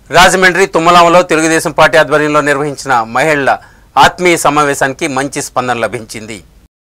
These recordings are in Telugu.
రాజమండ్రి తుమ్మలంలో తెలుగుదేశం పార్టీ ఆధ్వర్యంలో నిర్వహించిన మహిళల ఆత్మీయ సమావేశానికి మంచి స్పందన లభించింది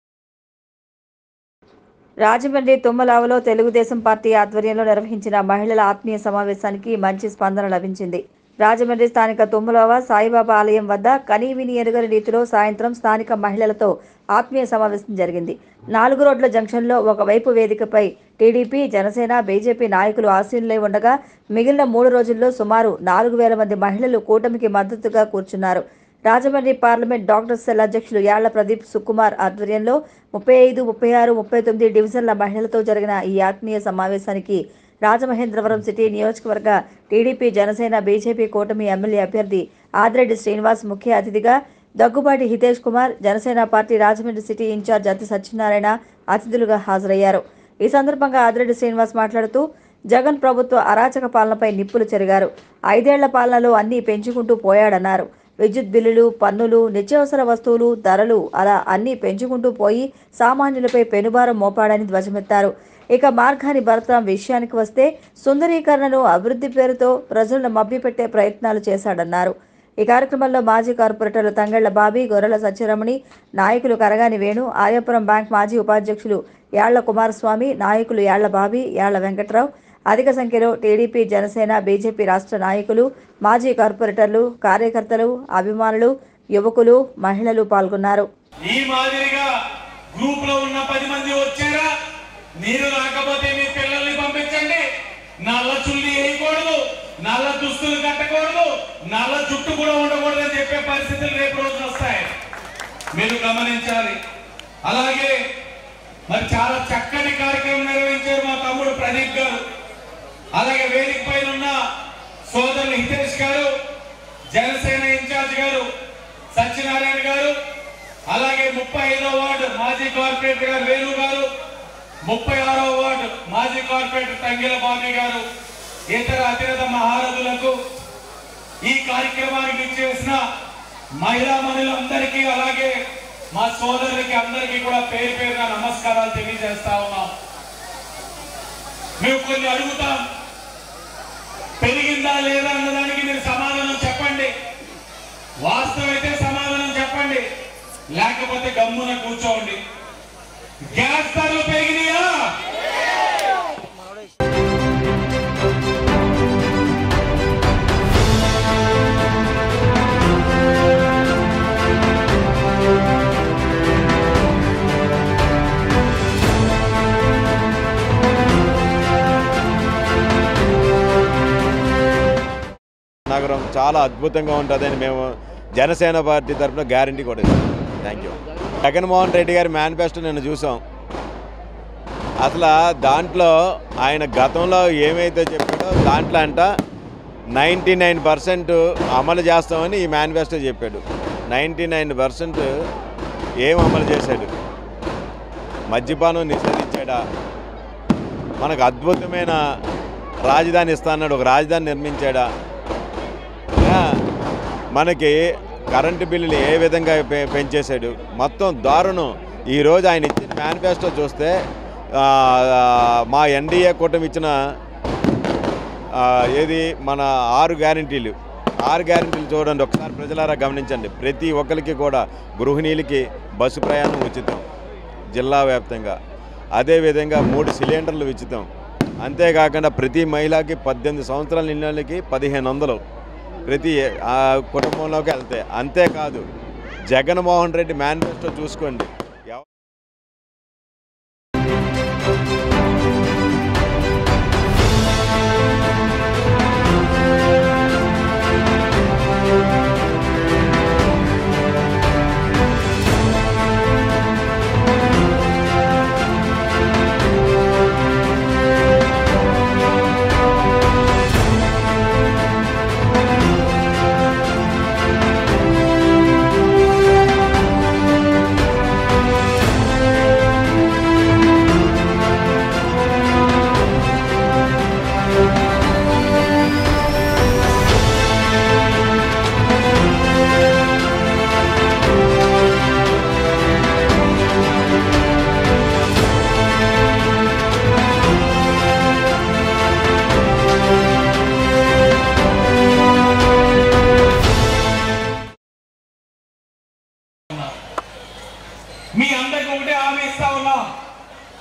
రాజమండ్రి తుమ్మలావలో తెలుగుదేశం పార్టీ ఆధ్వర్యంలో నిర్వహించిన మహిళల ఆత్మీయ సమావేశానికి మంచి స్పందన లభించింది రాజమండ్రి స్థానిక తుమ్మలావ సాయిబాబా ఆలయం వద్ద కనీవిని ఎరుగని రీతిలో సాయంత్రం స్థానిక మహిళలతో ఆత్మీయ సమావేశం జరిగింది నాలుగు రోడ్ల జంక్షన్లో ఒకవైపు వేదికపై టీడీపీ జనసేన బీజేపీ నాయకులు ఆసీనులై ఉండగా మిగిలిన మూడు రోజుల్లో సుమారు నాలుగు వేల మంది మహిళలు కూటమికి మద్దతుగా కూర్చున్నారు రాజమండ్రి పార్లమెంట్ డాక్టర్ సెల్ అధ్యక్షులు యాళ్ల ప్రదీప్ సుకుమార్ ఆధ్వర్యంలో ముప్పై ఐదు ముప్పై ఆరు ముప్పై తొమ్మిది డివిజన్ల మహిళలతో జరిగిన ఈ ఆత్మీయ సమావేశానికి రాజమహేంద్రవరం సిటీ నియోజకవర్గ టీడీపీ జనసేన బీజేపీ కూటమి ఎమ్మెల్యే అభ్యర్థి ఆదిరెడ్డి శ్రీనివాస్ ముఖ్య అతిథిగా Daggubati Hitesh Kumar Janasena party Rajahmundry city incharge అతి సత్యనారాయణ అతిథులుగా హాజరయ్యారు ఈ సందర్భంగా ఆదిరెడ్డి శ్రీనివాస్ మాట్లాడుతూ జగన్ ప్రభుత్వ అరాచక పాలనపై నిప్పులు చెరిగారు ఐదేళ్ల పాలనలో అన్నీ పెంచుకుంటూ పోయాడన్నారు విద్యుత్ బిల్లులు పన్నులు నిత్యావసర వస్తువులు ధరలు అలా అన్నీ పెంచుకుంటూ పోయి సామాన్యులపై పెనుభారం మోపాడని ధ్వజమెత్తారు ఇక మార్గాని భరతం విషయానికి వస్తే సుందరీకరణను అభివృద్ధి పేరుతో ప్రజలను మభ్యపెట్టే ప్రయత్నాలు చేశాడన్నారు ఈ కార్యక్రమంలో మాజీ కార్పొరేటర్లు తంగళ్ల బాబీ గొర్రెల సత్యరమణి నాయకులు కరగాని వేణు ఆర్యపురం బ్యాంక్ మాజీ ఉపాధ్యక్షులు యాళ్ల కుమారస్వామి నాయకులు యాళ్ల బాబీ యాళ్ల వెంకట్రావు అధిక సంఖ్యలో టీడీపీ జనసేన బీజేపీ రాష్ట్ర నాయకులు మాజీ కార్పొరేటర్లు కార్యకర్తలు అభిమానులు యువకులు మహిళలు పాల్గొన్నారు ఈ మాదిరిగా గ్రూప్ లో ఉన్న పది మంది వచ్చారా మీరు రాకపోతే మీ పిల్లల్ని పంపించండి నల్ల చుల్లి వేయకూడదు నల్ల దుస్తులు కట్టకూడదు నల్ల జుట్టు కూడా ఉండకూడదు అని చెప్పే పరిస్థితులు రేపు రోజున వస్తాయి మీరు గమనించాలి అలాగే మరి చాలా చక్కటి కార్యక్రమం నిర్వహించారు మా తమ్ముడు ప్రదీప్ గారు అలాగే వేదిక పైన ఉన్న సోదరులు హితేష్ గారు జనసేన ఇన్ఛార్జ్ గారు సత్యనారాయణ గారు అలాగే ముప్పై ఐదో వార్డు మాజీ కార్పొరేటర్ గారు వేణు గారు ముప్పై ఆరో వార్డు మాజీ కార్పొరేటర్ తంగిల బాబీ గారు ఇతర అతిరథ మహారథులకు ఈ కార్యక్రమానికి ఇచ్చేసిన మహిళా మనులందరికీ అలాగే మా సోదరులకి అందరికీ కూడా పేరు పేరున నమస్కారాలు తెలియజేస్తా ఉన్నాం మేము కొన్ని అడుగుతాం పెరిగిందా లేదా అన్నదానికి మీరు సమాధానం చెప్పండి వాస్తవైతే సమాధానం చెప్పండి లేకపోతే గమ్మున కూర్చోండి గ్యాస్ ధరలు పెరిగినాయా నగరం చాలా అద్భుతంగా ఉంటుందని మేము జనసేన పార్టీ తరఫున గ్యారంటీ కూడా ఇస్తాం థ్యాంక్ యూ జగన్మోహన్ రెడ్డి గారి మేనిఫెస్టో నిన్న చూసాం అసలు దాంట్లో ఆయన గతంలో ఏమైతే చెప్పాడో దాంట్లో అంట నైంటీ నైన్ పర్సెంట్ అమలు చేస్తామని ఈ మేనిఫెస్టో చెప్పాడు నైంటీ నైన్ పర్సెంట్ ఏం అమలు చేశాడు మద్యపానం నిషేధించాడా మనకు అద్భుతమైన రాజధాని ఇస్తా అన్నాడు ఒక రాజధాని నిర్మించాడా ఆ, మనకి కరెంటు బిల్లులు ఏ విధంగా పె- పెంచేశాడు మొత్తం దారుణం ఈరోజు ఆయన ఇచ్చిన మేనిఫెస్టో చూస్తే ఆ, ఆ, మా ఎన్డీఏ కూటమి ఇచ్చిన ఆ, ఏది మన ఆరు గ్యారంటీలు ఆరు గ్యారంటీలు చూడండి ఒకసారి ప్రజలారా గమనించండి ప్రతి ఒక్కరికి కూడా గృహిణీలకి బస్సు ప్రయాణం ఉచితం జిల్లా వ్యాప్తంగా అదేవిధంగా మూడు సిలిండర్లు ఉచితం అంతేకాకుండా ప్రతి మహిళకి పద్దెనిమిది సంవత్సరాల నిన్నలకి పదిహేను వందలు ప్రతి ఆ, కుటుంబంలోకి వెళ్తాయి అంతేకాదు జగన్మోహన్ రెడ్డి మేనిఫెస్టో చూసుకోండి ఎవ-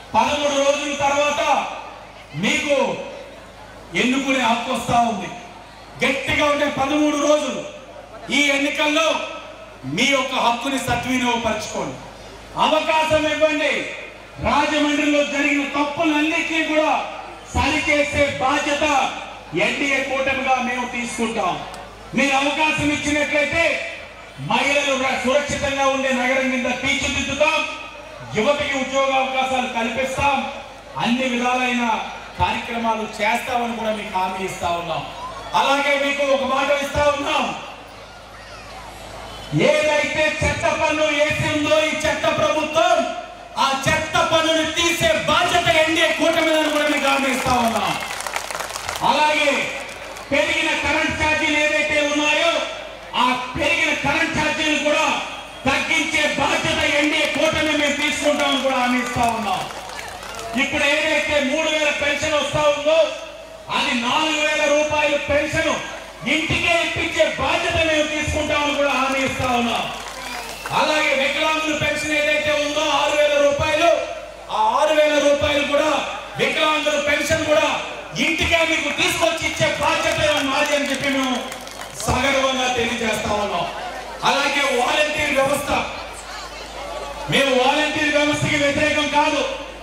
పదమూడు రోజుల తర్వాత మీకు ఎన్నుకునే హక్కు వస్తా ఉంది గట్టిగా ఉండే పదమూడు రోజులు ఈ ఎన్నికల్లో మీ యొక్క హక్కుని సద్వినియోగపరచుకోండి అవకాశం ఇవ్వండి రాజమండ్రిలో జరిగిన తప్పులన్నింటినీ కూడా సరిచేసే బాధ్యత ఎన్డీఏ కూటమిగా మేము తీసుకుంటాం మీరు అవకాశం ఇచ్చినట్లయితే మహిళలు ర- సురక్షితంగా ఉండే నగరం కింద తీర్చిదిద్దుతాం యువతకి ఉద్యోగ అవకాశాలు కల్పిస్తాం అన్ని విధాలైన కార్యక్రమాలు చేస్తామని కూడా మీకు హామీ ఇస్తా ఉన్నాం అలాగే మీకు ఒక మాట ఇస్తా ఉన్నాం ఏదైతే చెత్త పన్ను వేసి ఉందో ఈ చెత్త ప్రభుత్వం ఆ చెత్త పన్నుని తీసే బాధ్యత ఎన్డీఏ కూటమి కూడా మీకు హామీ ఇస్తా ఉన్నాం అలాగే పెరిగిన కరెంట్ ఛార్జీలు ఏదైతే ఉన్నాయో ఆ పెరిగిన కరెంట్ ఛార్జీలు కూడా తగ్గించే బాధ్యత ఎన్డీఏ కూటమి మేము తీసుకుంటామని కూడా హామీ ఇస్తా ఉన్నాం ఇప్పుడు ఏదైతే మూడు వేల పెన్షన్ వస్తా ఉందో అది నాలుగు వేల రూపాయల పెన్షన్ ఇంటికే ఇప్పించే బాధ్యత మేము తీసుకుంటామని కూడా హామీ ఇస్తా ఉన్నాం అలాగే వికలాంగుల పెన్షన్ ఏదైతే ఉందో ఆరు వేల రూపాయలు ఆ ఆరు వేల రూపాయలు కూడా వికలాంగుల పెన్షన్ కూడా ఇంటికే మీకు తీసుకొచ్చి ఇచ్చే బాధ్యత మాది అని చెప్పి మేము సగర్వంగా తెలియజేస్తా ఉన్నాం అలాగే వాలంటీర్ వ్యవస్థ మేము వాలంటీర్ వ్యవస్థకి వ్యతిరేకం కాదు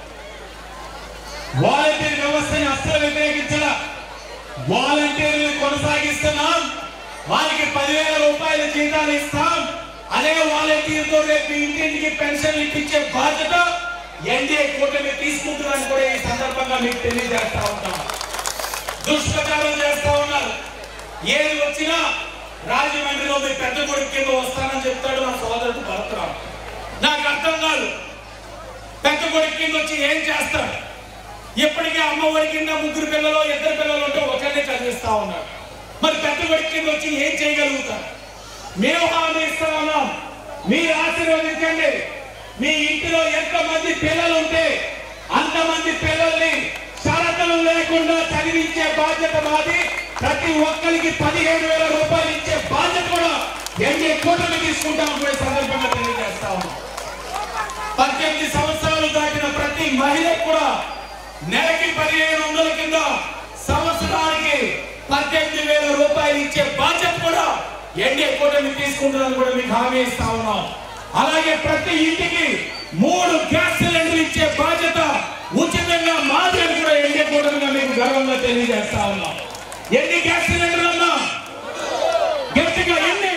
వాలంటీర్ వ్యవస్థని అస్సలు వ్యతిరేకించలా వాలంటీర్లు కొనసాగిస్తున్నాం వారికి పదివేల రూపాయల జీతాలు ఇస్తాం అదే వాలంటీర్ తో రేపు ఇంటింటికి పెన్షన్ ఇప్పించే బాధ్యత ఎన్డీఏ కూటమి తీసుకుంటుందని కూడా ఈ సందర్భంగా మీకు తెలియజేస్తా ఉంటాం దుష్ప్రచారం చేస్తా ఉన్నారు ఏది వచ్చినా రాజమండ్రిలో మీ పెద్ద కొడుకు కింద వస్తానని చెప్తాడు నా సోదరుడు భరతరావు నాకు అర్థం కాదు పెద్ద కొడుకు కింద వచ్చి ఏం చేస్తాడు ఇప్పటికే అమ్మఒడి కింద ముగ్గురు పిల్లలు ఇద్దరు పిల్లలు ఉంటే ఒకరినే చదివిస్తా ఉన్నారు మరి పెద్ద కొడుకు కింద వచ్చి ఏం చేయగలుగుతారు మేము హామీ ఇస్తా ఉన్నాం మీరు ఆశీర్వదించండి మీ ఇంటిలో ఎంతమంది పిల్లలు ఉంటే అంతమంది పిల్లల్ని షరతులు లేకుండా చదివించే బాధ్యత మాది ప్రతి ఒక్కరికి పదిహేను వేల రూపాయలు ఇచ్చే బాధ్యత కూడా ఎన్డీఏ కూటమి తీసుకుంటామని కూడా ఈ సందర్భంగా తెలియజేస్తా ఉన్నాం పద్దెనిమిది సంవత్సరాలు దాటిన ప్రతి మహిళకు కూడా నెలకి పదిహేను వందల కింద సంవత్సరానికి పద్దెనిమిది వేల రూపాయలు ఇచ్చే బాధ్యత కూడా ఎన్డీఏ కూటమి తీసుకుంటుందని కూడా మీకు హామీ ఇస్తా ఉన్నాం అలాగే ప్రతి ఇంటికి మూడు గ్యాస్ సిలిండర్లు ఇచ్చే బాధ్యత ఉచితంగా మాది అని కూడా ఎన్డీఏ కూటమిగా మీకు గర్వంగా తెలియజేస్తా ఉన్నాం ఎన్ని గ్యాస్ సిలిండర్లు అన్నా గట్టిగా ఎన్ని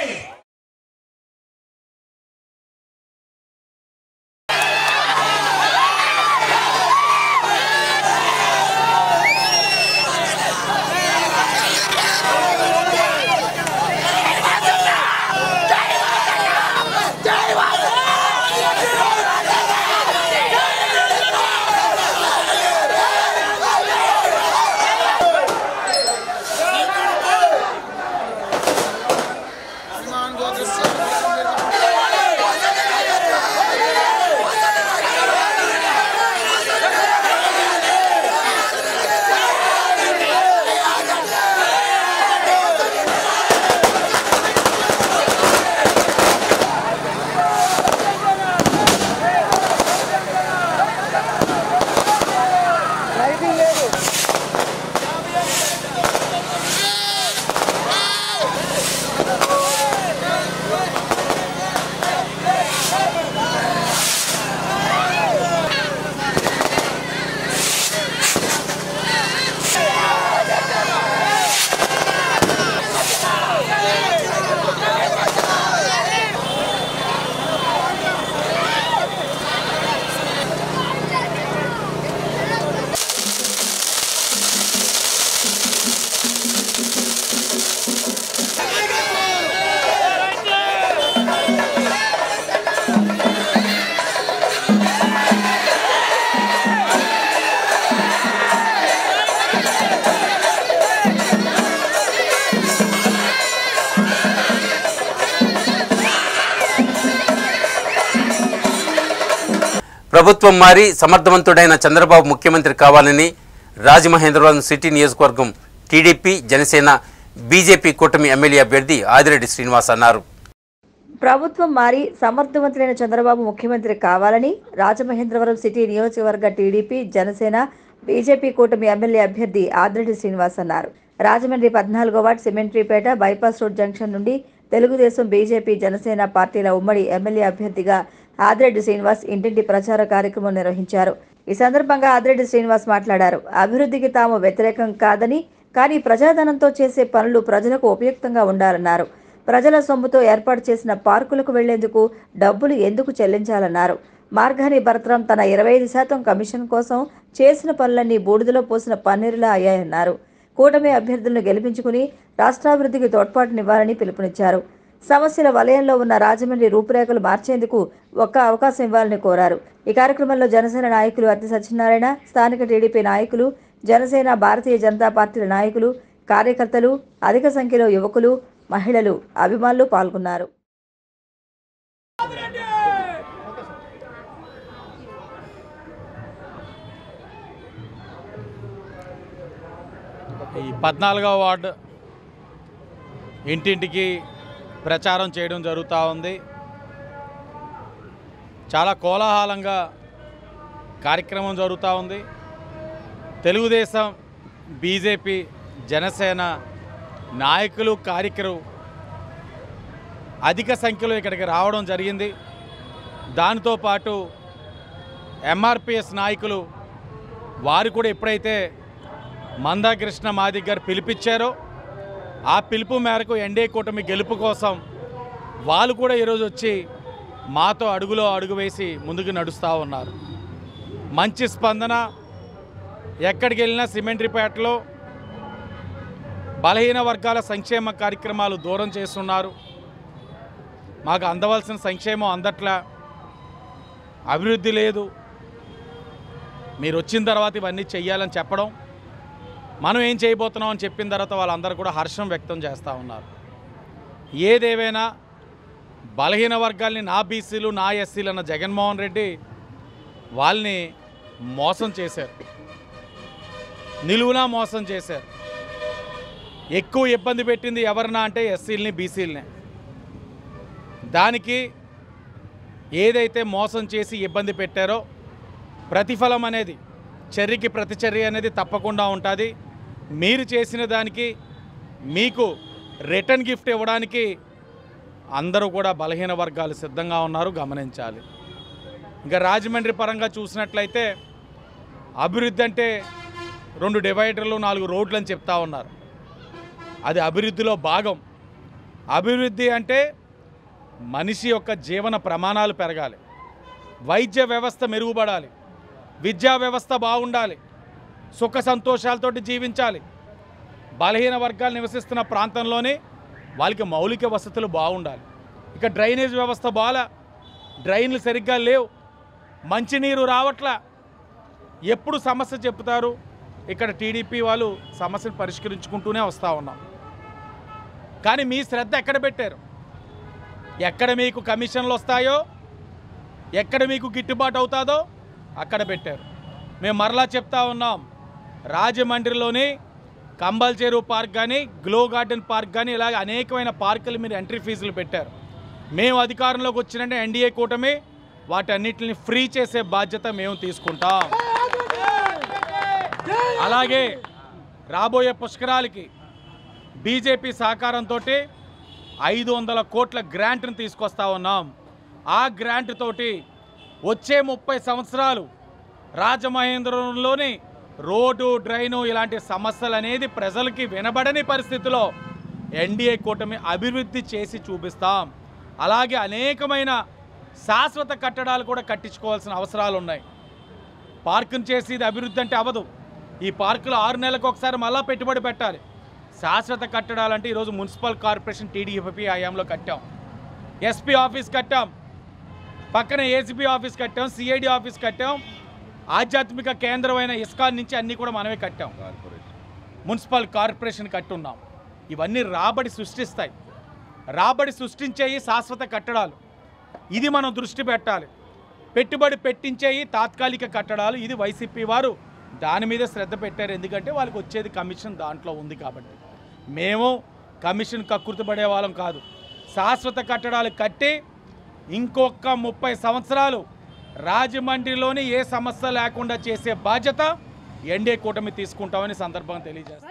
ప్రభుత్వం మారి సమర్థవంతుడైన చంద్రబాబు ముఖ్యమంత్రి కావాలని రాజమహేంద్రవరం సిటీ నియోజకవర్గం టీడీపీ జనసేన బీజేపీ కూటమి ఎమ్మెల్యే అభ్యర్థి ఆదిరెడ్డి శ్రీనివాస్ అన్నారు ప్రభుత్వం మారి సమర్థవంతులైన చంద్రబాబు ముఖ్యమంత్రి కావాలని రాజమహేంద్రవరం సిటీ నియోజకవర్గ టీడీపీ జనసేన బీజేపీ కూటమి ఎమ్మెల్యే అభ్యర్థి ఆదిరెడ్డి శ్రీనివాస్ అన్నారు రాజమండ్రి పద్నాలుగో వార్డ్ సిమెంట్రీపేట బైపాస్ రోడ్ జంక్షన్ నుండి తెలుగుదేశం బీజేపీ జనసేన పార్టీల ఉమ్మడి ఎమ్మెల్యే అభ్యర్థిగా ఆదిరెడ్డి శ్రీనివాస్ ఇంటింటి ప్రచార కార్యక్రమం నిర్వహించారు ఈ సందర్భంగా ఆదిరెడ్డి శ్రీనివాస్ మాట్లాడారు అభివృద్ధికి తాము వ్యతిరేకం కాదని కానీ ప్రజాధనంతో చేసే పనులు ప్రజలకు ఉపయుక్తంగా ఉండాలన్నారు ప్రజల సొమ్ముతో ఏర్పాటు చేసిన పార్కులకు వెళ్లేందుకు డబ్బులు ఎందుకు చెల్లించాలన్నారు మార్గాని భరతరాం తన ఇరవై ఐదు శాతం కమిషన్ కోసం చేసిన పనులన్నీ బూడిదలో పోసిన పన్నీరులా అయ్యాయన్నారు కూటమి అభ్యర్థులను గెలిపించుకుని రాష్ట్రాభివృద్ధికి తోడ్పాటునివ్వాలని పిలుపునిచ్చారు సమస్యల వలయంలో ఉన్న రాజమండ్రి రూపురేఖలు మార్చేందుకు ఒక్క అవకాశం ఇవ్వాలని కోరారు ఈ కార్యక్రమంలో జనసేన నాయకులు అత్తి సత్యనారాయణ స్థానిక టీడీపీ నాయకులు జనసేన భారతీయ జనతా పార్టీల నాయకులు కార్యకర్తలు అధిక సంఖ్యలో యువకులు మహిళలు అభిమానులు పాల్గొన్నారు ఈ పద్నాలుగవ వార్డు ఇంటింటికి ప్రచారం చేయడం జరుగుతూ ఉంది చాలా కోలాహలంగా కార్యక్రమం జరుగుతూ ఉంది తెలుగుదేశం బీజేపీ జనసేన నాయకులు కార్యకరు అధిక సంఖ్యలో ఇక్కడికి రావడం జరిగింది దానితో పాటు ఎంఆర్పిఎస్ నాయకులు వారు కూడా ఎప్పుడైతే మందాకృష్ణ మాదిగ్ గారు పిలిపించారో ఆ పిలుపు మేరకు ఎన్డీఏ కూటమి గెలుపు కోసం వాళ్ళు కూడా ఈరోజు వచ్చి మాతో అడుగులో అడుగు వేసి ముందుకు నడుస్తూ ఉన్నారు మంచి స్పందన ఎక్కడికి వెళ్ళినా సిమెంట్రీపేటలో బలహీన వర్గాల సంక్షేమ కార్యక్రమాలు దూరం చేస్తున్నారు మాకు అందవలసిన సంక్షేమం అందట్లా అభివృద్ధి లేదు మీరు వచ్చిన తర్వాత ఇవన్నీ చెయ్యాలని చెప్పడం మనం ఏం చేయబోతున్నాం అని చెప్పిన తర్వాత వాళ్ళందరూ కూడా హర్షం వ్యక్తం చేస్తూ ఉన్నారు ఏదేవైనా బలహీన వర్గాల్ని నా బీసీలు నా ఎస్సీలు అన్న జగన్మోహన్ రెడ్డి వాళ్ళని మోసం చేశారు నిలువునా మోసం చేశారు ఎక్కువ ఇబ్బంది పెట్టింది ఎవరన్నా అంటే ఎస్సీలని బీసీలనే దానికి ఏదైతే మోసం చేసి ఇబ్బంది పెట్టారో ప్రతిఫలం అనేది చర్యకి ప్రతిచర్య అనేది తప్పకుండా ఉంటుంది మీరు చేసిన దానికి మీకు రిటర్న్ గిఫ్ట్ ఇవ్వడానికి అందరూ కూడా బలహీన వర్గాలు సిద్ధంగా ఉన్నారు గమనించాలి ఇంకా రాజమండ్రి పరంగా చూసినట్లయితే అభివృద్ధి అంటే రెండు డివైడర్లు నాలుగు రోడ్లు అని చెప్తా ఉన్నారు అది అభివృద్ధిలో భాగం అభివృద్ధి అంటే మనిషి యొక్క జీవన ప్రమాణాలు పెరగాలి వైద్య వ్యవస్థ మెరుగుపడాలి విద్యా వ్యవస్థ బాగుండాలి సుఖ సంతోషాలతోటి జీవించాలి బలహీన వర్గాలు నివసిస్తున్న ప్రాంతంలోనే వాళ్ళకి మౌలిక వసతులు బాగుండాలి ఇక డ్రైనేజ్ వ్యవస్థ బాగా డ్రైన్లు సరిగ్గా లేవు మంచినీరు రావట్లా ఎప్పుడు సమస్య చెప్తారు ఇక్కడ టీడీపీ వాళ్ళు సమస్యను పరిష్కరించుకుంటూనే వస్తూ ఉన్నాం కానీ మీ శ్రద్ధ ఎక్కడ పెట్టారు ఎక్కడ మీకు కమిషన్లు వస్తాయో ఎక్కడ మీకు గిట్టుబాటు అవుతాదో అక్కడ పెట్టారు మేము మరలా చెప్తా ఉన్నాం రాజమండ్రిలోని కంబల్ చెరువు పార్క్ కానీ గ్లో గార్డెన్ పార్క్ కానీ ఇలాగ అనేకమైన పార్కులు మీరు ఎంట్రీ ఫీజులు పెట్టారు మేము అధికారంలోకి వచ్చినట్టే ఎన్డీఏ కూటమి వాటన్నిటిని ఫ్రీ చేసే బాధ్యత మేము తీసుకుంటాం అలాగే రాబోయే పుష్కరాలకి బీజేపీ సహకారంతో ఐదు వందల కోట్ల గ్రాంట్ని తీసుకొస్తా ఉన్నాం ఆ గ్రాంట్ తోటి వచ్చే ముప్పై సంవత్సరాలు రాజమహేంద్రంలోని రోడ్డు డ్రైను ఇలాంటి సమస్యలు అనేది ప్రజలకి వినబడని పరిస్థితిలో ఎన్డీఏ కూటమి అభివృద్ధి చేసి చూపిస్తాం అలాగే అనేకమైన శాశ్వత కట్టడాలు కూడా కట్టించుకోవాల్సిన అవసరాలు ఉన్నాయి పార్కును చేసి ఇది అభివృద్ధి అంటే అవ్వదు ఈ పార్కులో ఆరు నెలలకు ఒకసారి మళ్ళా పెట్టుబడి పెట్టాలి శాశ్వత కట్టడాలంటే ఈరోజు మున్సిపల్ కార్పొరేషన్ టీడీఎఫ్పి హయాంలో కట్టాం ఎస్పీ ఆఫీస్ కట్టాం పక్కన ఏసీబీ ఆఫీస్ కట్టాం సిఐడి ఆఫీస్ కట్టాం ఆధ్యాత్మిక కేంద్రమైన ఇస్కాన్ నుంచి అన్నీ కూడా మనమే కట్టాం మున్సిపల్ కార్పొరేషన్ కట్టున్నాం ఇవన్నీ రాబడి సృష్టిస్తాయి రాబడి సృష్టించేవి శాశ్వత కట్టడాలు ఇది మనం దృష్టి పెట్టాలి పెట్టుబడి పెట్టించేవి తాత్కాలిక కట్టడాలు ఇది వైసీపీ వారు దాని మీద శ్రద్ధ పెట్టారు ఎందుకంటే వాళ్ళకి వచ్చేది కమిషన్ దాంట్లో ఉంది కాబట్టి మేము కమిషన్ కక్కుర్తి పడే వాళ్ళం కాదు శాశ్వత కట్టడాలు కట్టి ఇంకొక ముప్పై సంవత్సరాలు రాజమండ్రిలోని ఏ సమస్య లేకుండా చేసే బాధ్యత ఎన్డీఏ కూటమి తీసుకుంటామని సందర్భంగా తెలియజేస్తాం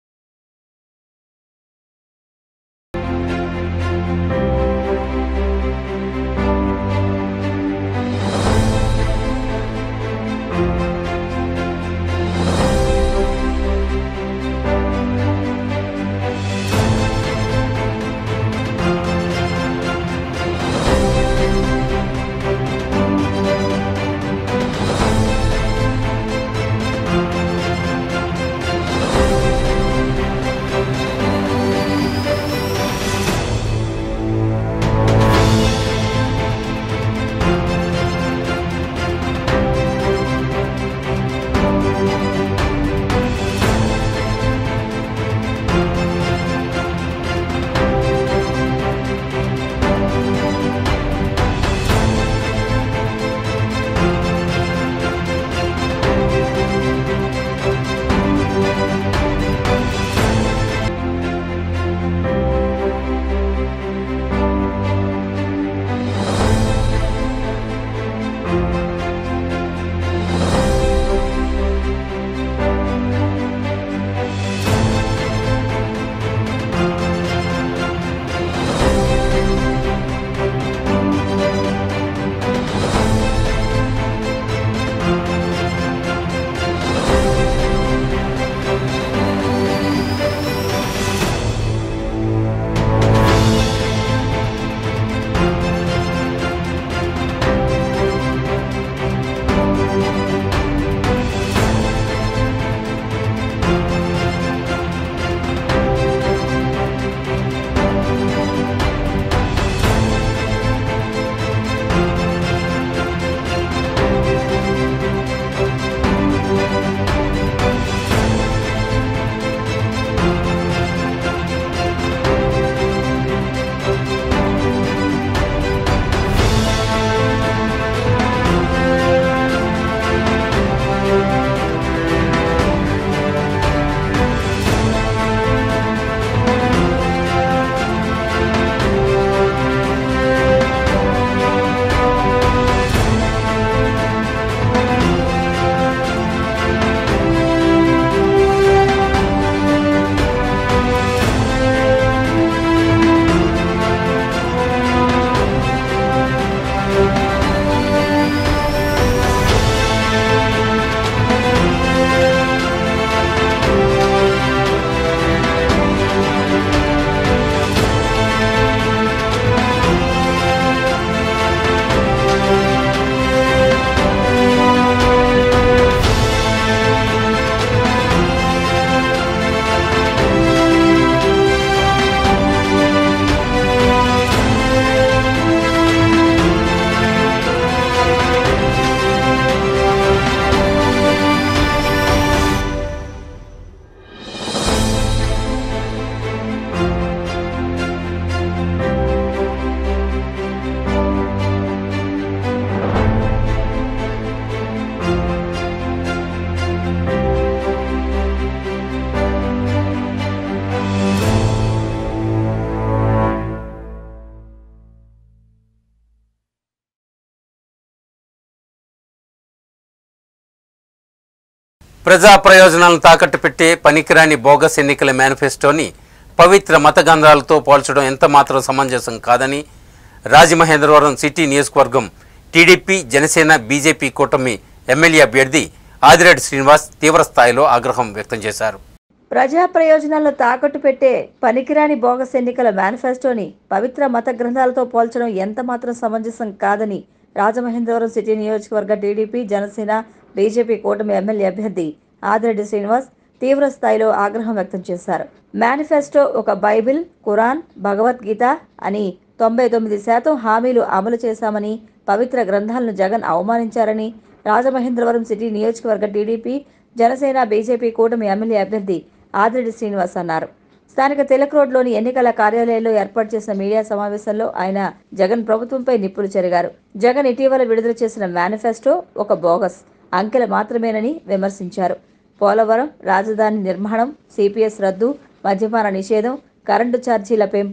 ప్రజా ప్రయోజనాలను తాకట్టు పెట్టే పనికిరాని బోగస్ ఎన్నికల మేనిఫెస్టోని పవిత్ర మత గ్రంథాలతో పోల్చడం ఎంత మాత్రం సమంజసం కాదని రాజమహేంద్రవరం సిటీ నియోజకవర్గం టీడీపీ జనసేన బీజేపీ కూటమి ఎమ్మెల్యే అభ్యర్థి ఆదిరెడ్డి శ్రీనివాస్ తీవ్ర స్థాయిలో ఆగ్రహం వ్యక్తం చేశారు ప్రజా ప్రయోజనాలను తాకట్టు పెట్టే పనికిరాని బోగస్ ఎన్నికల మేనిఫెస్టోని పవిత్ర మత గ్రంథాలతో పోల్చడం ఎంత మాత్రం సమంజసం కాదని రాజమహేంద్రవరం సిటీ నియోజకవర్గ టీడీపీ జనసేన బీజేపీ కూటమి ఎమ్మెల్యే అభ్యర్థి ఆదిరెడ్డి శ్రీనివాస్ తీవ్ర స్థాయిలో ఆగ్రహం వ్యక్తం చేశారు మేనిఫెస్టో ఒక బైబిల్ ఖురాన్ భగవద్గీత అని తొంభై తొమ్మిది శాతం హామీలు అమలు చేశామని పవిత్ర గ్రంథాలను జగన్ అవమానించారని రాజమహేంద్రవరం సిటీ నియోజకవర్గ టీడీపీ జనసేన బీజేపీ కూటమి ఎమ్మెల్యే అభ్యర్థి ఆదిరెడ్డి శ్రీనివాస్ అన్నారు స్థానిక తిలక్ రోడ్లోని ఎన్నికల కార్యాలయంలో ఏర్పాటు చేసిన మీడియా సమావేశంలో ఆయన జగన్ ప్రభుత్వంపై నిప్పులు చెరిగారు జగన్ ఇటీవల విడుదల చేసిన మేనిఫెస్టో ఒక బోగస్ అంకెల మాత్రమేనని విమర్శించారు పోలవరం రాజధాని నిర్మాణం సిపిఎస్ రద్దు మద్యపాన నిషేధం కరెంటు ఛార్జీల పెంపు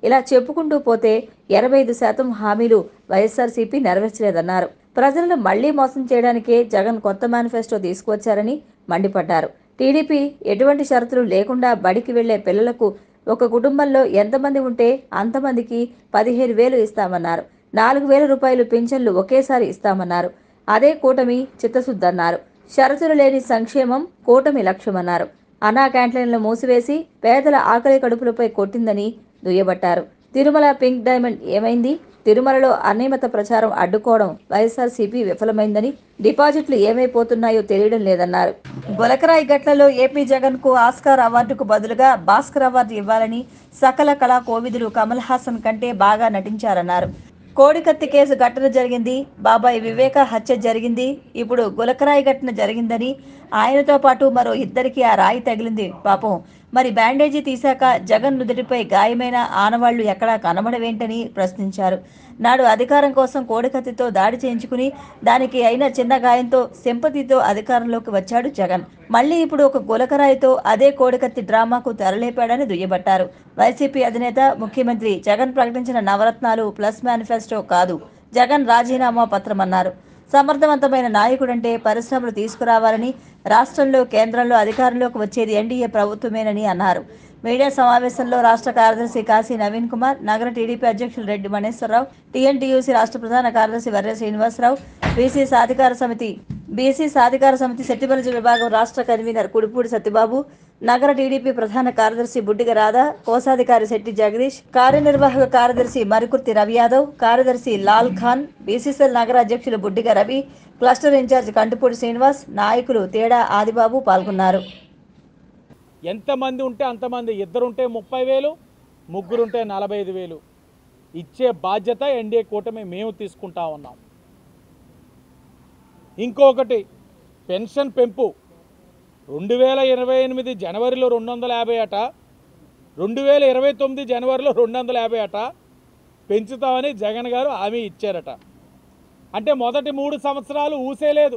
ఇలా చెప్పుకుంటూ పోతే ఎనభై ఐదు శాతం హామీలు వైఎస్ఆర్సీపీ నెరవేర్చలేదన్నారు ప్రజలను మళ్లీ మోసం చేయడానికే జగన్ కొత్త మేనిఫెస్టో తీసుకువచ్చారని మండిపడ్డారు టీడీపీ ఎటువంటి షరతులు లేకుండా బడికి వెళ్లే పిల్లలకు ఒక కుటుంబంలో ఎంతమంది ఉంటే అంతమందికి పదిహేను వేలు ఇస్తామన్నారు నాలుగు వేల రూపాయలు పింఛన్లు ఒకేసారి ఇస్తామన్నారు అదే కూటమి చిత్తశుద్ధన్నారు షరతులు లేని సంక్షేమం కూటమి లక్ష్యమన్నారు అన్నా క్యాంటీన్లను మూసివేసి పేదల ఆకలి కడుపులపై కొట్టిందని దుయ్యబట్టారు తిరుమల పింక్ డైమండ్ ఏమైంది తిరుమలలో అనియమిత ప్రచారం అడ్డుకోవడం వైఎస్ఆర్సీపీ విఫలమైందని డిపాజిట్లు ఏమైపోతున్నాయో తెలియడం లేదన్నారు గులకరాయి గట్లలో ఏపీ జగన్ కు ఆస్కార్ అవార్డుకు బదులుగా భాస్కర్ అవార్డు ఇవ్వాలని సకల కళా కోవిదులు కమల్ హాసన్ కంటే బాగా నటించారన్నారు కోడికత్తి కేసు ఘటన జరిగింది బాబాయ్ వివేక హత్య జరిగింది ఇప్పుడు గులకరాయి ఘటన జరిగిందని ఆయనతో పాటు మరో ఇద్దరికి ఆ రాయి తగిలింది పాపం మరి బ్యాండేజీ తీశాక జగన్ నుదుటిపై గాయమైన ఆనవాళ్లు ఎక్కడా కనబడవేంటని ప్రశ్నించారు నాడు అధికారం కోసం కోడికత్తితో దాడి చేయించుకుని దానికి అయిన చిన్న గాయంతో సింపతితో అధికారంలోకి వచ్చాడు జగన్ మళ్ళీ ఇప్పుడు ఒక గులకరాయితో అదే కోడికత్తి డ్రామాకు తెరలేపాడని దుయ్యబట్టారు వైసీపీ అధినేత ముఖ్యమంత్రి జగన్ ప్రకటించిన నవరత్నాలు ప్లస్ మేనిఫెస్టో కాదు జగన్ రాజీనామా పత్రమన్నారు సమర్థవంతమైన నాయకుడంటే పరిశ్రమలు తీసుకురావాలని రాష్ట్రంలో కేంద్రంలో అధికారంలోకి వచ్చేది ఎన్డీఏ ప్రభుత్వమేనని అన్నారు మీడియా సమావేశంలో రాష్ట్ర కార్యదర్శి కాశీ నవీన్ కుమార్ నగర టీడీపీ అధ్యక్షులు రెడ్డి మణేశ్వరరావు టీఎన్టీయూసీ రాష్ట్ర ప్రధాన కార్యదర్శి వర్య శ్రీనివాసరావు బీసీ సాధికార సమితి బీసీ సాధికార సమితి సెట్టిబలజ విభాగం రాష్ట్ర కన్వీనర్ కుడిపూడి సత్యబాబు నగర టీడీపీ ప్రధాన కార్యదర్శి బుడ్డిగ రాధా కోశాధికారి శెట్టి జగదీష్ కార్యనిర్వాహక కార్యదర్శి మరికుర్తి రవి యాదవ్ కార్యదర్శి లాల్ ఖాన్ బీసీసీఎల్ నగర అధ్యక్షులు బుడ్డిగ రవి క్లస్టర్ ఇన్ఛార్జ్ కంటిపూడి శ్రీనివాస్ నాయకులు తేడా ఆదిబాబు పాల్గొన్నారు ఎంతమంది ఉంటే అంతమంది ఇద్దరుంటే ముప్పై వేలు ముగ్గురుంటే నలభై ఐదు వేలు ఇచ్చే బాధ్యత ఎన్డీఏ కూటమి మేము తీసుకుంటా ఉన్నాం ఇంకొకటి పెన్షన్ పెంపు రెండు వేల ఇరవై ఎనిమిది జనవరిలో రెండు వందల యాభై అట రెండు వేల ఇరవై తొమ్మిది జనవరిలో రెండు వందల యాభై అట పెంచుతామని జగన్ గారు హామీ ఇచ్చారట అంటే మొదటి మూడు సంవత్సరాలు ఊసేలేదు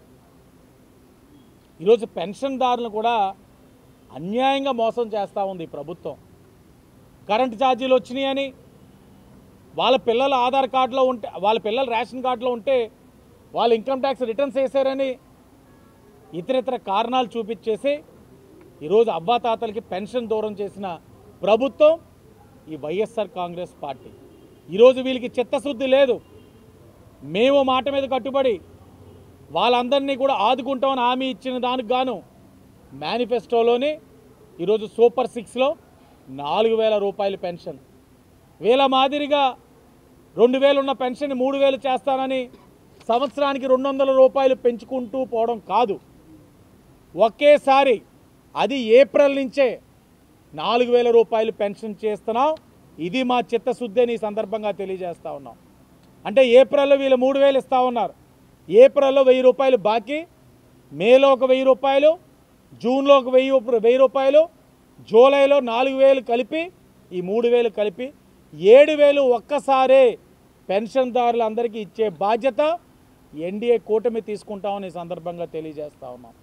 ఈరోజు పెన్షన్దారులను కూడా అన్యాయంగా మోసం చేస్తూ ఉంది ఈ ప్రభుత్వం కరెంటు ఛార్జీలు వచ్చినాయని వాళ్ళ పిల్లల ఆధార్ కార్డులో ఉంటే వాళ్ళ పిల్లల రేషన్ కార్డులో ఉంటే వాళ్ళు ఇన్కమ్ ట్యాక్స్ రిటర్న్స్ వేసారని ఇతర ఇతర కారణాలు చూపించేసి ఈరోజు అవ్వాతాతలకి పెన్షన్ దూరం చేసిన ప్రభుత్వం ఈ వైఎస్ఆర్ కాంగ్రెస్ పార్టీ ఈరోజు వీళ్ళకి చిత్తశుద్ధి లేదు మేము మాట మీద కట్టుబడి వాళ్ళందరినీ కూడా ఆదుకుంటామని హామీ ఇచ్చిన దానికి గాను మేనిఫెస్టోలోని ఈరోజు సూపర్ సిక్స్లో నాలుగు వేల రూపాయల పెన్షన్ వేల మాదిరిగా రెండు వేలు ఉన్న పెన్షన్ మూడు వేలు చేస్తానని సంవత్సరానికి రెండు వందల రూపాయలు పెంచుకుంటూ పోవడం కాదు ఒకేసారి అది ఏప్రిల్ నుంచే నాలుగు వేల రూపాయలు పెన్షన్ చేస్తున్నాం ఇది మా చిత్తశుద్ధి అని ఈ సందర్భంగా తెలియజేస్తా ఉన్నాం అంటే ఏప్రిల్లో వీళ్ళు మూడు వేలు ఇస్తా ఉన్నారు ఏప్రిల్లో వెయ్యి రూపాయలు బాకీ మేలో ఒక వెయ్యి రూపాయలు జూన్లో ఒక వెయ్యి రూప- వెయ్యి రూపాయలు జూలైలో నాలుగు వేలు కలిపి ఈ మూడు వేలు కలిపి ఏడు వేలు ఒక్కసారే పెన్షన్దారులందరికీ ఇచ్చే బాధ్యత ఎన్డీఏ కూటమి తీసుకుంటామని ఈ సందర్భంగా తెలియజేస్తా ఉన్నాం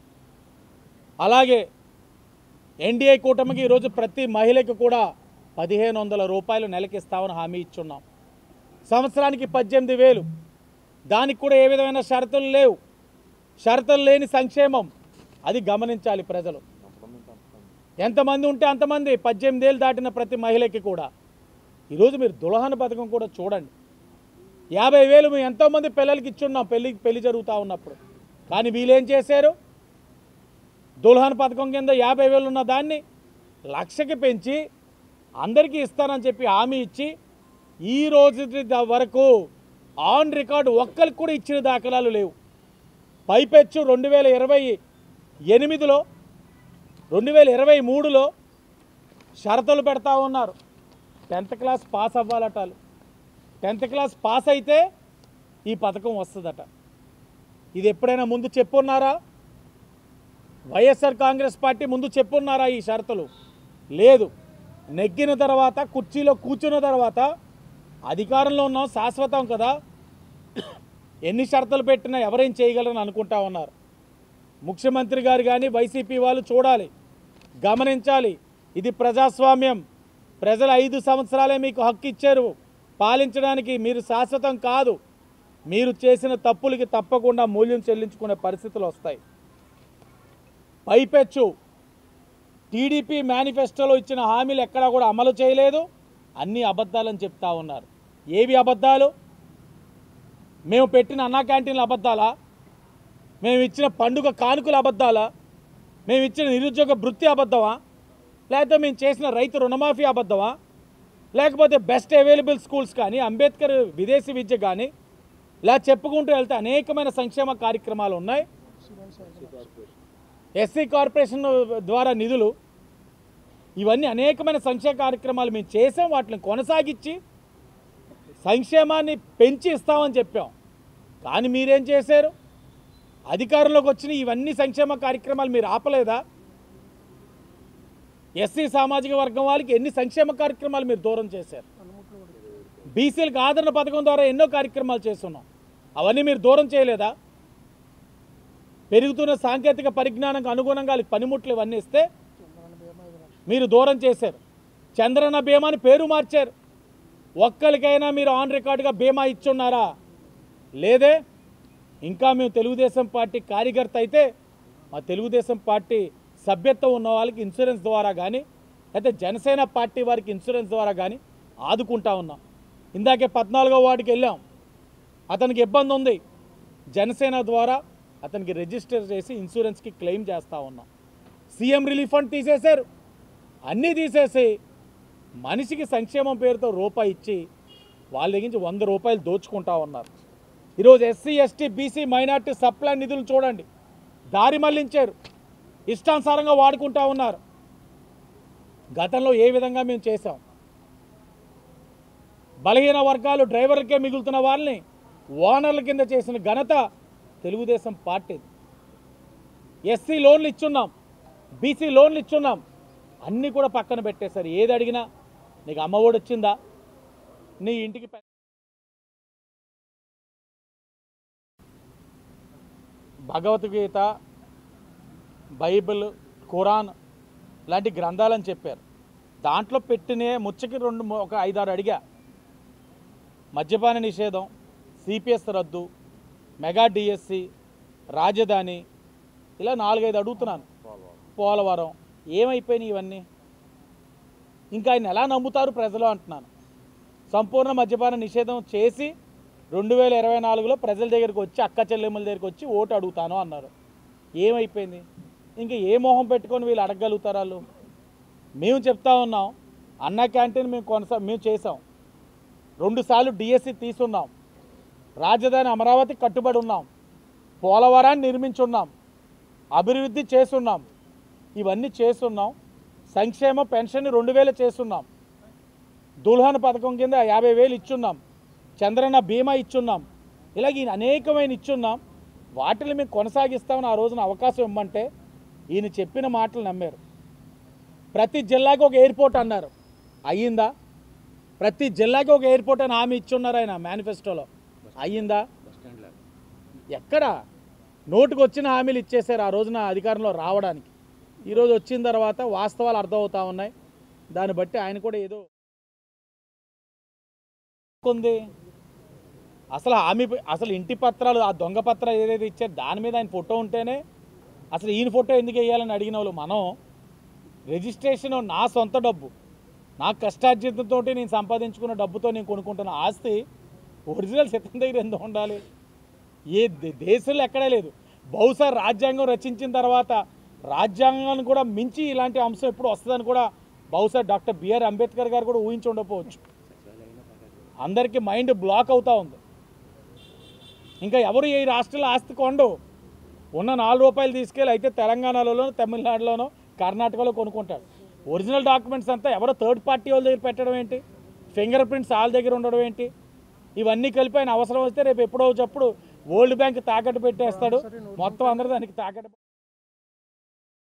అలాగే ఎన్డీఏ కూటమికి ఈరోజు ప్రతి మహిళకి కూడా పదిహేను వందల రూపాయలు నెలకి ఇస్తామని హామీ ఇచ్చున్నాం సంవత్సరానికి పద్దెనిమిది వేలు దానికి కూడా ఏ విధమైన షరతులు లేవు షరతులు లేని సంక్షేమం అది గమనించాలి ప్రజలు ఎంతమంది ఉంటే అంతమంది పద్దెనిమిది ఏళ్ళు దాటిన ప్రతి మహిళకి కూడా ఈరోజు మీరు దులహన పథకం కూడా చూడండి యాభై వేలు మేము ఎంతోమంది పిల్లలకి ఇచ్చున్నాం పెళ్లి పెళ్లి జరుగుతూ ఉన్నప్పుడు కానీ వీళ్ళేం చేశారు దుల్హన్ పథకం కింద యాభై వేలు ఉన్న దాన్ని లక్షకి పెంచి అందరికీ ఇస్తానని చెప్పి హామీ ఇచ్చి ఈ రోజు వరకు ఆన్ రికార్డు ఒక్కరికి కూడా ఇచ్చిన దాఖలాలు లేవు పైపెచ్చు రెండు వేల ఇరవై ఎనిమిదిలో రెండు వేల ఇరవై మూడులో షరతులు పెడతా ఉన్నారు టెన్త్ క్లాస్ పాస్ అవ్వాలటాలు టెన్త్ క్లాస్ పాస్ అయితే ఈ పథకం వస్తుందట ఇది ఎప్పుడైనా ముందు చెప్పున్నారా వైఎస్ఆర్ కాంగ్రెస్ పార్టీ ముందు చెప్పున్నారా ఈ షరతులు లేదు నెగ్గిన తర్వాత కుర్చీలో కూర్చున్న తర్వాత అధికారంలో ఉన్నాం శాశ్వతం కదా ఎన్ని షరతులు పెట్టినా ఎవరేం చేయగలరని అనుకుంటా ఉన్నారు ముఖ్యమంత్రి గారు కానీ వైసీపీ వాళ్ళు చూడాలి గమనించాలి ఇది ప్రజాస్వామ్యం ప్రజలు ఐదు సంవత్సరాలే మీకు హక్కు ఇచ్చారు పాలించడానికి మీరు శాశ్వతం కాదు మీరు చేసిన తప్పులకి తప్పకుండా మూల్యం చెల్లించుకునే పరిస్థితులు వస్తాయి పైపెచ్చు టీడీపీ మేనిఫెస్టోలో ఇచ్చిన హామీలు ఎక్కడా కూడా అమలు చేయలేదు అన్ని అబద్ధాలని చెప్తా ఉన్నారు ఏవి అబద్ధాలు మేము పెట్టిన అన్నా క్యాంటీన్ల అబద్ధాలా మేము ఇచ్చిన పండుగ కానుకల అబద్ధాలా మేము ఇచ్చిన నిరుద్యోగ వృత్తి అబద్ధమా లేకపోతే మేము చేసిన రైతు రుణమాఫీ అబద్ధమా లేకపోతే బెస్ట్ అవైలబుల్ స్కూల్స్ కానీ అంబేద్కర్ విదేశీ విద్య కానీ ఇలా చెప్పుకుంటూ వెళ్తే అనేకమైన సంక్షేమ కార్యక్రమాలు ఉన్నాయి ఎస్సీ కార్పొరేషన్ ద్వారా నిధులు ఇవన్నీ అనేకమైన సంక్షేమ కార్యక్రమాలు మేము చేసాం వాటిని కొనసాగించి సంక్షేమాన్ని పెంచి ఇస్తామని చెప్పాం కానీ మీరేం చేశారు అధికారంలోకి వచ్చిన ఇవన్నీ సంక్షేమ కార్యక్రమాలు మీరు ఆపలేదా ఎస్సీ సామాజిక వర్గం వాళ్ళకి ఎన్ని సంక్షేమ కార్యక్రమాలు మీరు దూరం చేశారు బీసీలకు ఆదరణ పథకం ద్వారా ఎన్నో కార్యక్రమాలు చేస్తున్నాం అవన్నీ మీరు దూరం చేయలేదా పెరుగుతున్న సాంకేతిక పరిజ్ఞానంకు అనుగుణంగా వాళ్ళకి పనిముట్లు ఇవన్నీ ఇస్తే మీరు దూరం చేశారు చంద్రన్న బీమాని పేరు మార్చారు ఒక్కరికైనా మీరు ఆన్ రికార్డుగా బీమా ఇచ్చున్నారా లేదే ఇంకా మేము తెలుగుదేశం పార్టీ కార్యకర్త అయితే మా తెలుగుదేశం పార్టీ సభ్యత్వం ఉన్న వాళ్ళకి ఇన్సూరెన్స్ ద్వారా కానీ అయితే జనసేన పార్టీ వారికి ఇన్సూరెన్స్ ద్వారా కానీ ఆదుకుంటా ఉన్నాం ఇందాకే పద్నాలుగో వార్డుకి వెళ్ళాం అతనికి ఇబ్బంది ఉంది జనసేన ద్వారా అతనికి రిజిస్టర్ చేసి ఇన్సూరెన్స్కి క్లెయిమ్ చేస్తూ ఉన్నాం సీఎం రిలీఫ్ ఫండ్ తీసేశారు అన్నీ తీసేసి మనిషికి సంక్షేమం పేరుతో రూపాయి ఇచ్చి వాళ్ళ దగ్గర నుంచి వంద రూపాయలు దోచుకుంటా ఉన్నారు ఈరోజు SC ST BC minority supply నిధులు చూడండి దారి మళ్లించారు ఇష్టానుసారంగా వాడుకుంటా ఉన్నారు గతంలో ఏ విధంగా మేము చేసాం బలహీన వర్గాలు డ్రైవర్లకే మిగులుతున్న వాళ్ళని ఓనర్ల కింద చేసిన ఘనత తెలుగుదేశం పార్టీ ఎస్సీ లోన్లు ఇచ్చున్నాం బీసీ లోన్లు ఇచ్చున్నాం అన్నీ కూడా పక్కన పెట్టేశారు ఏది అడిగినా నీకు అమ్మఒడి వచ్చిందా నీ ఇంటికి పె- భగవద్గీత బైబిల్ ఖురాన్ లాంటి గ్రంథాలని చెప్పారు దాంట్లో పెట్టినే ముచ్చకి రెండు మూ- ఒక ఐదారు అడిగా మద్యపాన నిషేధం సిపిఎస్ రద్దు మెగా డిఎస్సి రాజధాని ఇలా నాలుగైదు అడుగుతున్నాను పోలవరం ఏమైపోయినాయి ఇవన్నీ ఇంకా ఆయన ఎలా నమ్ముతారు ప్రజలు అంటున్నాను సంపూర్ణ మద్యపాన నిషేధం చేసి రెండు వేల ఇరవై నాలుగులో ప్రజల దగ్గరికి వచ్చి అక్క చెల్లెమ్మల దగ్గరికి వచ్చి ఓటు అడుగుతాను అన్నారు ఏమైపోయింది ఇంకా ఏ మొహం పెట్టుకొని వీళ్ళు అడగగలుగుతారు వాళ్ళు మేము చెప్తా ఉన్నాం అన్న క్యాంటీన్ మేము కొనసా మేము చేసాం రెండుసార్లు డిఎస్సి తీసున్నాం రాజధాని అమరావతి కట్టుబడి ఉన్నాం పోలవరాన్ని నిర్మించున్నాం అభివృద్ధి చేస్తున్నాం ఇవన్నీ చేస్తున్నాం సంక్షేమ పెన్షన్ రెండు వేలు చేస్తున్నాం దుల్హన్ పథకం కింద యాభై వేలు ఇచ్చున్నాం చంద్రన్న బీమా ఇచ్చున్నాం ఇలాగ ఈయన అనేకమైన ఇచ్చున్నాం వాటిని మేము కొనసాగిస్తామని ఆ రోజున అవకాశం ఇమ్మంటే ఈయన చెప్పిన మాటలు నమ్మారు ప్రతి జిల్లాకి ఒక ఎయిర్పోర్ట్ అన్నారు అయ్యిందా ప్రతి జిల్లాకి ఒక ఎయిర్పోర్ట్ అని హామీ ఇచ్చున్నారు ఆయన మేనిఫెస్టోలో అయ్యిందా ఎక్కడ నోటుకు వచ్చిన హామీలు ఇచ్చేశారు ఆ రోజున అధికారంలో రావడానికి ఈరోజు వచ్చిన తర్వాత వాస్తవాలు అర్థమవుతా ఉన్నాయి దాన్ని బట్టి ఆయన కూడా ఏదో ఉంది అసలు హామీ అసలు ఇంటి పత్రాలు ఆ దొంగ పత్రాలు ఏదైతే ఇచ్చారు దాని మీద ఆయన ఫోటో ఉంటేనే అసలు ఈయన ఫోటో ఎందుకు వేయాలని అడిగిన వాళ్ళు మనం రిజిస్ట్రేషన్ నా సొంత డబ్బు నా కష్టార్జితంతో నేను సంపాదించుకున్న డబ్బుతో నేను కొనుక్కుంటున్న ఆస్తి ఒరిజినల్ సిద్ధం దగ్గర ఎందుకు ఉండాలి ఏ దే- దేశంలో ఎక్కడా లేదు బహుశా రాజ్యాంగం రచించిన తర్వాత రాజ్యాంగాన్ని కూడా మించి ఇలాంటి అంశం ఎప్పుడు వస్తుందని కూడా బహుశా డాక్టర్ బిఆర్ అంబేద్కర్ గారు కూడా ఊహించి ఉండకపోవచ్చు అందరికీ మైండ్ బ్లాక్ అవుతా ఉంది ఇంకా ఎవరు ఈ రాష్ట్రంలో ఆస్తి కొండవు ఉన్న నాలుగు రూపాయలు తీసుకెళ్ళి అయితే తెలంగాణలోనో తమిళనాడులోనో కర్ణాటకలో కొనుక్కుంటాడు ఒరిజినల్ డాక్యుమెంట్స్ అంతా ఎవరో థర్డ్ పార్టీ వాళ్ళ దగ్గర పెట్టడం ఏంటి ఫింగర్ ప్రింట్స్ వాళ్ళ దగ్గర ఉండడం ఏంటి ఇవన్నీ కలిపి ఆయన అవసరం వస్తే రేపు ఎప్పుడో ఒకప్పుడు వరల్డ్ బ్యాంక్ తాకట్టు పెట్టేస్తాడు మొత్తం అందరూ దానికి తాకట్టు